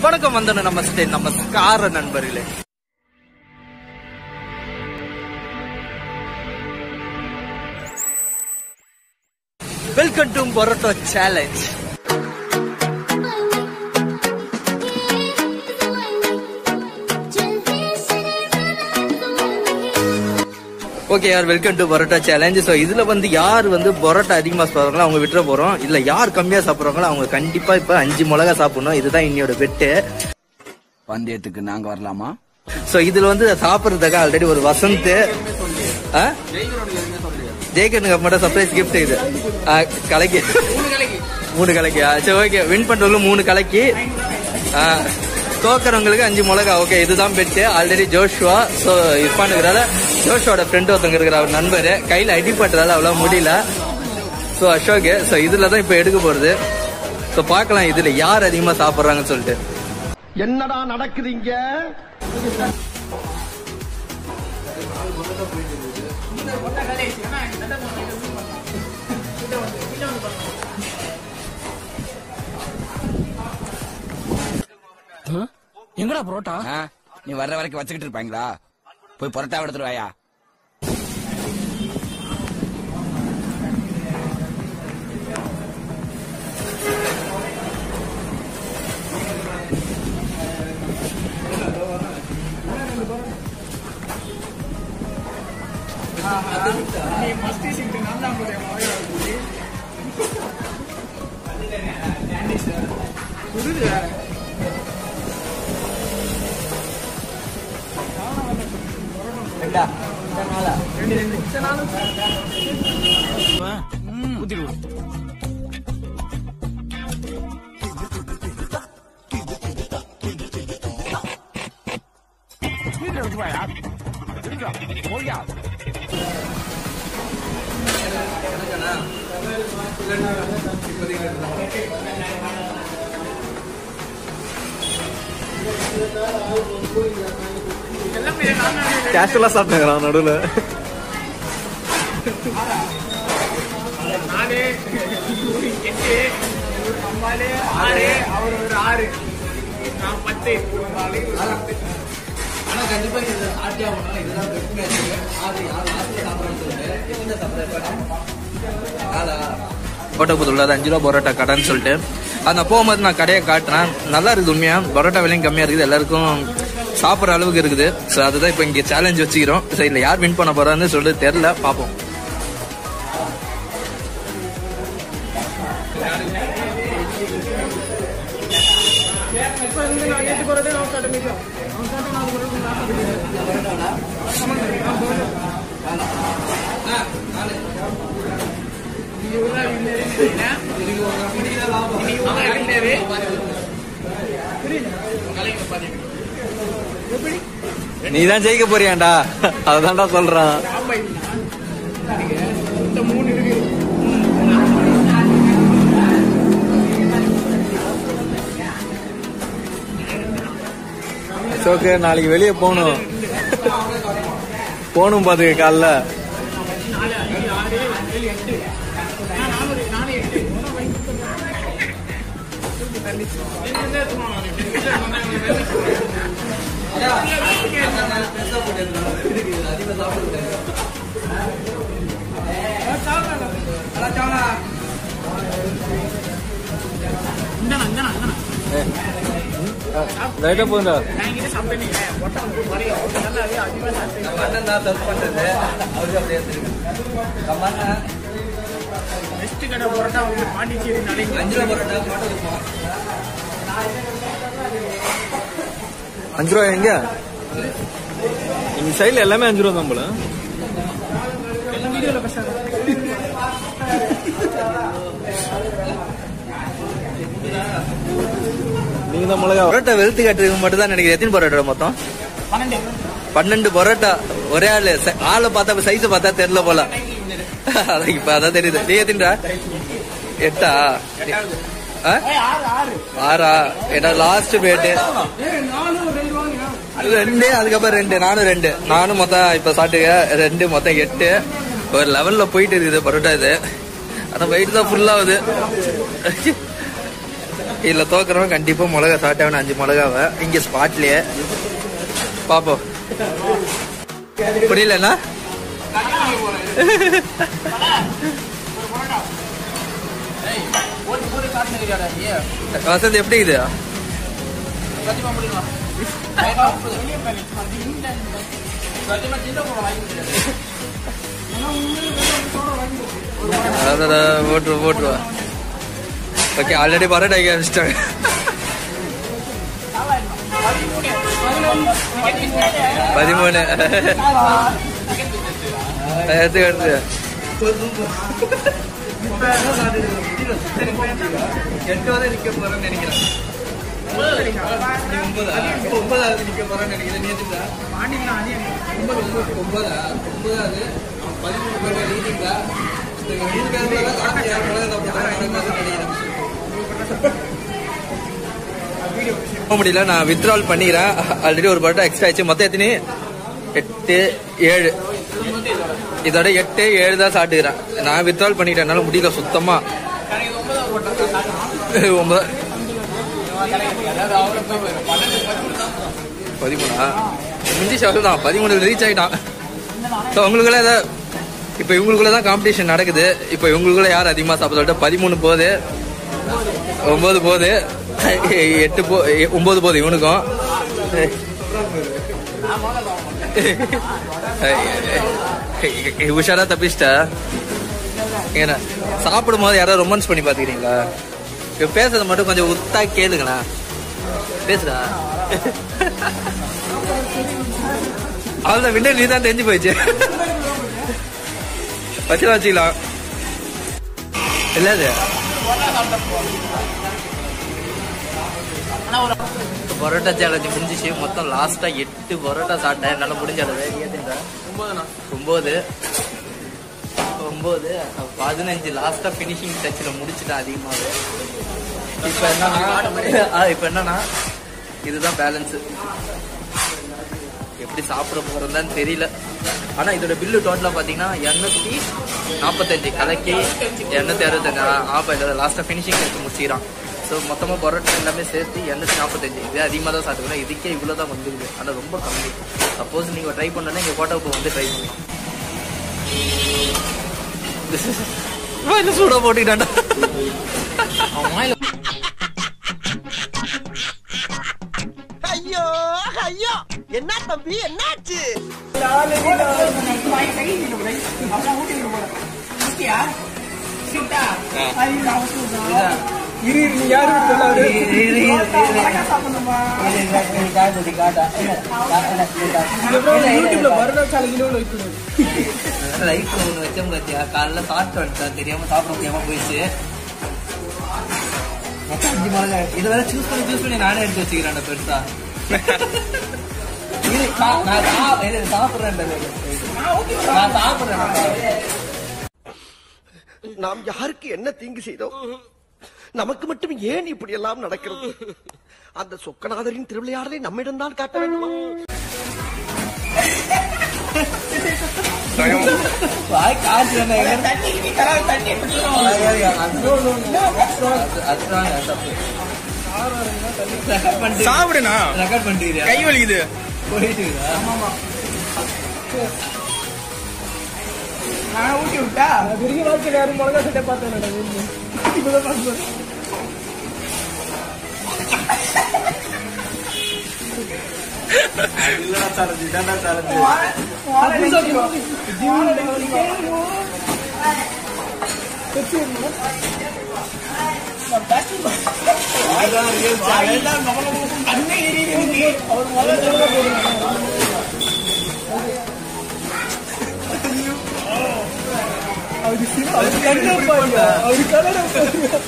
வணக்கம் வந்தன நமஸ்தே நமஸ்கார நண்பர்களே welcome to parotta challenge okay யார் welcome to parotta challenge so இதுல வந்து யார் வந்து பரோட்டா அதிகமா சாப்பிட்றாங்களோ அவங்க விட்டுற போறோம் இல்ல யார் கம்மியா சாப்பிட்றாங்களோ அவங்க கண்டிப்பா இப்ப அஞ்சு மிளகா சாப்பிடணும் இதுதான் இன்னையோட பெட்டு பந்தயத்துக்கு நாங்க வரலாமா ஸோ இதுல வந்து சாப்பிட்றதுக்காக ஆல்ரெடி ஒரு வசந்த் ஆ? ஜெயகனுக்கு மட்டும் சர்ப்ரைஸ் கிஃப்ட் இது ஆ, கலக்கி மூணு கலக்கி சரி ஓகே வின் பண்றவங்க மூணு கலக்கி ஆ, தோக்கறவங்களுக்கு அஞ்சு மிளகா ஓகே இதுதான் பெட்டு ஆல்ரெடி ஜோஷுவா ஸோ இருப்பானுங்கிறால ஜோஷுவோட ஃப்ரெண்ட் ஒருத்தங்க இருக்கிற அவர் நண்பர் கையில் அடிபட்டதால அவ்வளோ முடியல ஸோ அசோக் ஸோ இதில் தான் இப்போ எடுக்க போகிறது ஸோ பார்க்கலாம் இதில் யார் அதிகமாக சாப்பிட்றாங்கன்னு சொல்லிட்டு என்னடா நடக்குதுங்க எங்கடா புரோட்டா நீ வர்ற வரைக்கும் வச்சுக்கிட்டு இருப்பாங்களா போய் புரட்டா எடுத்துட்டு வாயா கேஷுவலா சாப்பிட்டாங்க நடுவுல நாலு ஒரு எட்டு ஒரு அம்பாலு ஆறு அவர் ஒரு ஆறு நான் பத்து ஒரு நாலு ஒரு பத்து கோட்டை உள்ளது அஞ்சு ரூபா பரோட்டா கடைன்னு சொல்லிட்டு அந்த போகும்போது நான் கடையை காட்டுறேன் நல்லா இருக்குது உண்மையா பரோட்டா விலையும் கம்மியா இருக்குது எல்லாருக்கும் சாப்பிட்ற அளவுக்கு இருக்குது ஸோ அதுதான் இப்போ இங்கே சேலஞ்ச் வச்சுக்கிறோம் ஸோ இதில் யார் வின் பண்ண போறான்னு சொல்லிட்டு தெரில பார்ப்போம் இப்போ வந்து நான் எட்டு போறது நான் கட்ட நிற்கும் அவன் கட்ட நாலு போறது நான் நீ தான் ஜெயிக்க போறியாண்டா அததான்டா சொல்றான் இந்த மூணு இருக்கு அசோக்கு நாளைக்கு வெளியே போகணும் போகணும் பாத்துக்க காலைல நாலு அஞ்சு ஆறு ஏழு எட்டு நான் நானூறு நானே எட்டு இந்தாண்ணா இந்தாண்ணா இந்தாண்ணா லைட்டா போகுதா நான் இங்கிட்ட சாப்பிட்டேனீங்க ஒட்டம் மாதிரி நல்லாவே அதிகமாக சாப்பிட்டேன் பெஸ்ட் கடை பரோட்டா வந்து பாண்டிச்சேரி நாளைக்கு அஞ்சு ரூபா பரோட்டா அஞ்சு ரூபா எங்க எங்க சைடுல எல்லாமே அஞ்சு ரூபா தான் போல எல்லாம் வீடியோவில் பேசுறாங்க நீங்க தான் மிளகா பரோட்டா வெளுத்து காட்டுறதுக்கு மட்டும் தான் நினைக்கிறேன் எத்தனை பரோட்டா மொத்தம் பன்னெண்டு பன்னெண்டு பரோட்டா ஒரே ஆளு ச- ஆளை பார்த்தா சைஸ் பார்த்தா தெரியல போல அதான் இப்ப அதான் தெரியுது நீ எத்தின்றா எட்டா ஆ? ஏய், ஆறு ஆறு ஆறா ஏடா லாஸ்ட் பேட்டு ஏய் நானும் ரெண்டு வாங்க ரெண்டு அதுக்கப்புறம் ரெண்டு நானும் ரெண்டு நானும் மொத்தம் இப்ப சாப்பிட்டுக்க ரெண்டு மொத்தம் எட்டு ஒரு லெவல்ல போயிட்டு இருக்குது பரோட்டா இது ஆனா வெயிட் தான் ஃபுல் ஆகுது இதுல தோக்குறவன் கண்டிப்பா மிளகா சாப்பிட்டவன அஞ்சு மிளகாவை இங்க ஸ்பாட்லயே பாப்போம் புரியலண்ணா வசந்த் எப்படி இது அதான் போட்டுருவா போட்டுருவா ஓகே ஆல்ரெடி பரோட்டா ஆக்கி ஆரம்பிச்சிட்டாங்க பதிமூணு எடுத்து எடுத்து எட்டு வரை நிக்க போறேன்னு நினைக்கிறேன் ஒன்பதாவது நிக்க போறேன்னு நினைக்கிறேன் நேற்றுங்களா ஒன்பது ஒன்பதா ஒன்பதாவது பதிமூணு பேர் லீடிங்களா மூணு பேர் காப்பி நினைக்கிறேன் போக முடியல நான் வித்ட்ரால் பண்ணிக்கிறேன் ஆல்ரெடி ஒரு பரோட்டா எக்ஸ்ட்ரா ஆச்சு மொத்தம் எத்தனை எட்டு ஏழு இதோட எட்டு ஏழு தான் சாப்பிட்டுக்கிறேன் நான் வித்ட்ரால் பண்ணிட்டேன் என்னால முடியல சுத்தமா ஒன்பது பதிமூணா மிஞ்சி ஷவர் தான் பதிமூணு ரீச் ஆயிட்டான் ஸோ உங்களுக்குள்ள ஏதாவது இப்போ இவங்களுக்குள்ள தான் காம்படிஷன் நடக்குது இப்போ இவங்களுக்குள்ள யார் அதிகமாக சாப்பிட சொல்லிட்டு பதிமூணு போகுது ஒன்பது போகுது எட்டு போ ஒன்பது போகுது இவனுக்கும் உஷாரா தப்பிச்சிட்டா ஏன்னா சாப்பிடும் போது யாராவது ரொமான்ஸ் பண்ணி பாத்துக்கிறீங்களா இப்ப பேசுறது மட்டும் கொஞ்சம் உத்தா கேளுங்களா பேசுடா அவ்வளவுதான் விண்டர் நீ தான் தெரிஞ்சு போயிடுச்சு வச்சு வச்சுக்கலாம் இல்ல அது பரோட்டா சேலஞ்சு முடிஞ்சிச்சு மொத்தம் லாஸ்டா எட்டு பரோட்டா சாப்பிட்டேன் என்னால முடிஞ்ச அளவு ஒன்பது ஒன்பது பதினஞ்சு லாஸ்டா பினிஷிங் டச்சில் முடிச்சுட்டேன் அதிகமாவே இப்ப என்னன்னா ஆ, இப்ப என்னன்னா இதுதான் பேலன்ஸ் எப்படி சாப்பிட போறதுன்னு தெரியல ஆனா இதோட பில்லு டோட்டலா பாத்தீங்கன்னா எண்ணூத்தி நாற்பத்தஞ்சு கலக்கி எண்ணூத்தி அறுபத்தஞ்சு ஆப்பா இதோட லாஸ்டா பினிஷிங் டச் முடிச்சிக்கிறான் ஸோ மொத்தமா பரோட்டா எல்லாமே சேர்த்து எண்ணூத்தி நாற்பத்தஞ்சு இது அதிகமாக தான் சாப்பிட்டுக்கலாம் இதுக்கே இவ்வளோ தான் வந்துருது ஆனா ரொம்ப கம்மி சப்போஸ் நீங்க ட்ரை பண்ணனா இங்க கோட்டாவுக்கு வந்து ட்ரை பண்ணலாம் வாயில சூடா போட்டுக்கிட்டாண்டா ஐயோ ஐயோ என்ன தம்பி என்னாச்சு இரு இரு, நீ யாரு வீட்டுல அவரு? இதுக்கப்புறம் யூடியூப்ல பரோட்டா சேலஞ்சுன்னு ஒண்ணு வைக்கணும். லைட் ஒன்று வச்சோம் பார்த்தியா காலைல சாப்பிட்டு வந்துட்டேன் தெரியாம சாப்பிட முடியாம போயிடுச்சு மொத்தம் அஞ்சு மிளகா இதை வேற சூஸ் பண்ணி சூஸ் பண்ணி நானே எடுத்து வச்சுக்கிறேன் பெருசா இது நான் நான் சா- இது சாப்பிடுறேன் நான் சாப்பிடுறேன் நாம் யாருக்கு என்ன தீங்கு செய்தோம் நமக்கு மட்டும் ஏன் இப்படி எல்லாம் நடக்கிறது அந்த சொக்கநாதரின் திருவிளையாடலை நம்மிடம் தான் காட்ட வேண்டுமா வாய் காய்ச்சி சாப்பிடுண்ணா ரெக்கார்ட் பண்ணிட்டு கை வலிக்குது போயிட்டு நான் ஊட்டி விட்டா பெரிய வாழ்க்கையில யாரும் மிளகா சட்டை பார்த்தேன் இப்பதான் பார்க்கணும் அவரு கண்ணை பாருங்க அவரு கண்ணை பாருங்க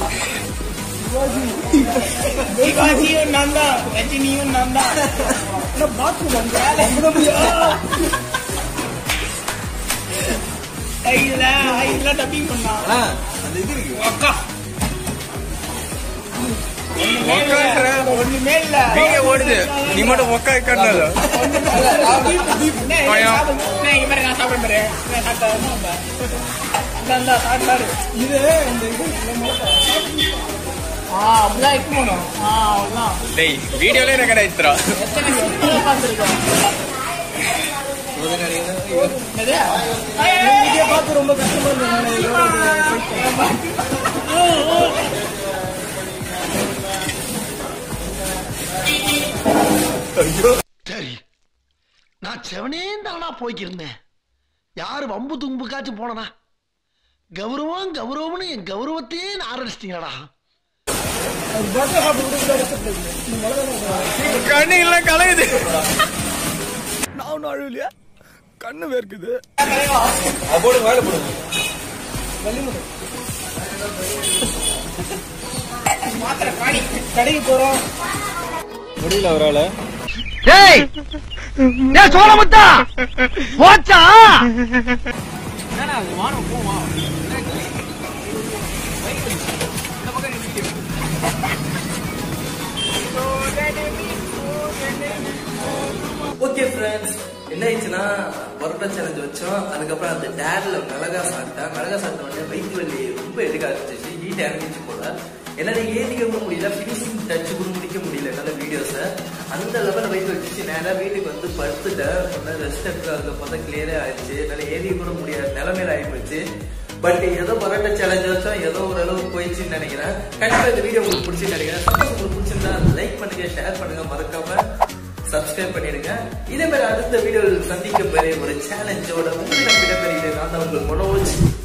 சிவாஜியும் நான் தான் ரஜினியும் நான் தான் பாத்ரூம் அங்க அமுதமையா ஐதுல ஐதுல டப்பிங் பண்ணா அக்கா ஒண்ணுமே இல்ல நீங்க ஓடுது நீ மட்டும் உக்கா கண்ணால இது இந்த இது ஆ அப்படிதான் இட்டு போனோம் ஆ அவ்வளவுதான் டேய் வீடியோல என்ன கடை இத்துறா எத்தனை சிம்பிளா பார்த்துருக்கோம் என்னது? இதை பார்த்து ரொம்ப கஷ்டமா இருந்தது சரி நான் செவனே தானா போய்க்கிருந்தேன் யாரு வம்பு தும்புக்காச்சும் போனனா கௌரவம் கௌரவம்னு என் கௌரவத்தையே ஆரம்பிச்சிட்டீங்களா கண்ணு எல்லாம் கலையுது நான் ஒன்றும் அழுவலையா கண்ணு வேர்க்குது போடுங்க வேலை போடுங்க கடைக்கு போறோம் முடியல அவரால ஏய் ஏய் சோழமுத்தா போச்சா என்னடா அது? வானம் போவா ஓகே ஃப்ரெண்ட்ஸ் என்ன ஆயிடுச்சுன்னா பரோட்டா சேலஞ்ச் வச்சோம் அதுக்கப்புறம் அந்த டேர்ல மிளகா சாப்பிட்டேன் மிளகா சாப்பிட்ட உடனே வயிற்று வலி ரொம்ப எடுக்க ஆரம்பிச்சிச்சு ஹீட் இறங்கிச்சு போல என்னால ஏற்றிக்க கூட முடியல ஃபினிஷிங் டச் கூட முடிக்க முடியல என்னால வீடியோஸை அந்த லெவலில் வயிற்று வச்சுச்சு நேராக வீட்டுக்கு வந்து படுத்துட்டேன் கொஞ்சம் ரெஸ்ட் எடுத்து அதுக்கப்புறம் தான் கிளியரே ஆயிடுச்சு என்னால் ஏறிக்க கூட முடியாத நிலைமையில ஆயிப்போச்சு பட் ஏதோ பரோட்டா சேலஞ்ச் வச்சோம் ஏதோ ஓரளவுக்கு போயிடுச்சுன்னு நினைக்கிறேன் கண்டிப்பா இந்த வீடியோ உங்களுக்கு பிடிச்சுன்னு நினைக்கிறேன் Suppose உங்களுக்கு பிடிச்சிருந்தா லைக் பண்ணுங்க ஷேர் பண்ணுங்க மறக்காம சப்ஸ்கிரைப் பண்ணிடுங்க இதே மாதிரி அடுத்த வீடியோவில் சந்திக்க பெரிய ஒரு சேலஞ்சோட உங்களிடம் விடப்பெறுகிறேன் நான் தான் உங்கள் மனோஜ்